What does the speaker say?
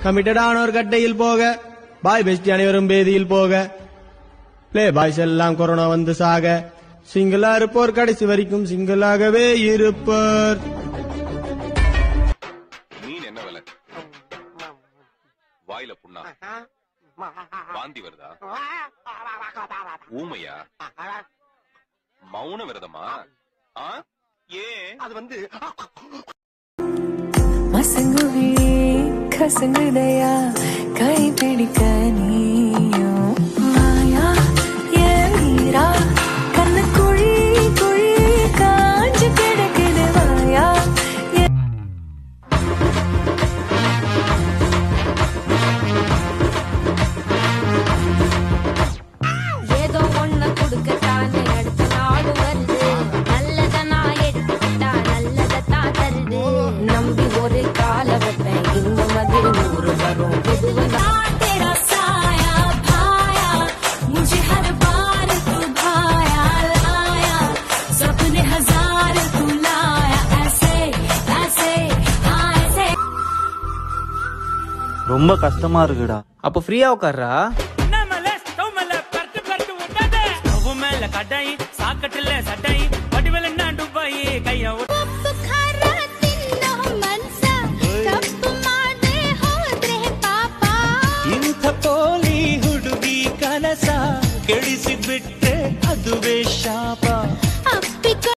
கமிட்டடான ஒரு கட்டையில் போக பாய் பெஸ்டி அனைவரும் பேதியில் போக பிளே பாய்ஸ் எல்லாம் கொரோனா வந்து சாக சிங்கிளா இருப்போர் கடைசி வரைக்கும் சிங்கிளாகவே இருப்பர் மீன் என்ன விலை வாயில புண்ணா வாந்தி வருதா ஊமையா மௌன விரதமா ஆ ஏன் அது வந்து மசங்குவிழி கசங்குதையா கை பிடிக்க நீயும் மாயா என் வீரா கண்ணு குழி குழி காஞ்சு கிடக்குது வாயா என் ஏதோ ஒண்ணு கொடுக்கத்தானே அடுத்த நாடு வருது நல்லத நான் எடுத்துக்கிட்டா நல்லதத்தான் தருது நம்பி ஒரு கால வைப்பேன் இந்த மாதிரி நூறு வரும் மெதுவா तेरा साया भाया मुझे हर बार तू भाया लाया सपने हजार तू लाया ऐसे ऐसे हाँ ऐसे ரொம்ப கஷ்டமா இருக்குடா அப்போ ஃப்ரீயா உட்கார்றா